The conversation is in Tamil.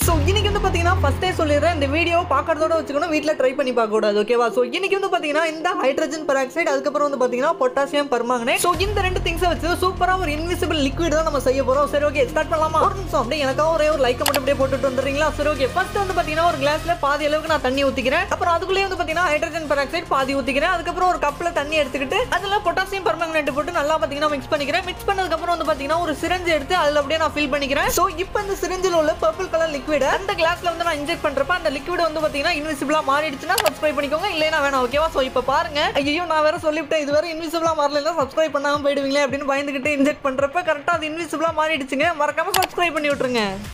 ஸோ இன்னைக்கு வந்து பார்த்தீங்கன்னா ஃபர்ஸ்டே சொல்லிடுறேன் இந்த வீடியோ பார்க்கறதோட வச்சுக்கணும் வீட்டில் ட்ரை பண்ணி பார்க்க கூடாது ஓகேவா ஸோ இன்னைக்கு வந்து பார்த்தீங்கன்னா இந்த ஹைட்ரஜன் பெராக்சைடு அதுக்கப்புறம் வந்து பார்த்தீங்கன்னா பொட்டாசியம் பர்மாங்கனேட் ஸோ இந்த ரெண்டு திங்ஸை வச்சு சூப்பராக ஒரு இன்விசிபிள் லிக்விட் தான் நம்ம செய்ய போகிறோம் சரி ஓகே ஸ்டார்ட் பண்ணலாமா ஒரு நிமிஷம் அப்படியே எனக்காக ஒரே ஒரு லைக்கை மட்டும் அப்படியே போட்டுட்டு வந்துடுறீங்களா சரி ஓகே ஃபர்ஸ்ட் வந்து பார்த்தீங்கன்னா ஒரு கிளாஸ்ல பாதி அளவுக்கு நான் தண்ணி ஊற்றிக்கிறேன் அப்புறம் அதுக்குள்ளேயே வந்து பார்த்தீங்கன்னா ஹைட்ரஜன் பெராக்சைடு பாதி ஊற்றிக்கிறேன் அதுக்கப்புறம் ஒரு கப்பில் தண்ணி எடுத்துக்கிட்டு அதில் பொட்டாசியம் பர்மாங்கனேட் போட்டு நல்லா பார்த்தீங்கன்னா மிக்ஸ் பண்ணிக்கிறேன் மிக்ஸ் பண்ணதுக்கப்புறம் வந்து பார்த்தீங்கன்னா ஒரு சிரஞ்சு எடுத்து அதில் அப்படியே நான் ஃபில் பண்ணிக்கிறேன் ஸோ இப்போ இந்த சிரஞ்சில் உள்ள பர்பிள் கலர் லிக்விட் அந்த கிளாஸ்ல வந்து நான் இன்ஜெக்ட் பண்றப்ப அந்த லிக்விட் வந்து பாத்தீங்கன்னா இன்விசிபிளா மாறிடுச்சுன்னா சப்ஸ்கிரைப் பண்ணிக்கோங்க இல்லைனா வேணாம் ஓகேவா ஸோ இப்போ பாருங்க ஐயோ நான் வேற சொல்லிவிட்டேன் இது வேற இன்விசிபிளா மாறல சப்ஸ்கிரைப் பண்ணாம போயிடுவீங்களே அப்படின்னு பயந்துகிட்டு இன்ஜெக்ட் பண்றப்ப கரெக்டா அது இன்விசிபிளா மாறிடுச்சுங்க மறக்காம சப்ஸ்கிரைப் பண்ணி விட்டுருங்க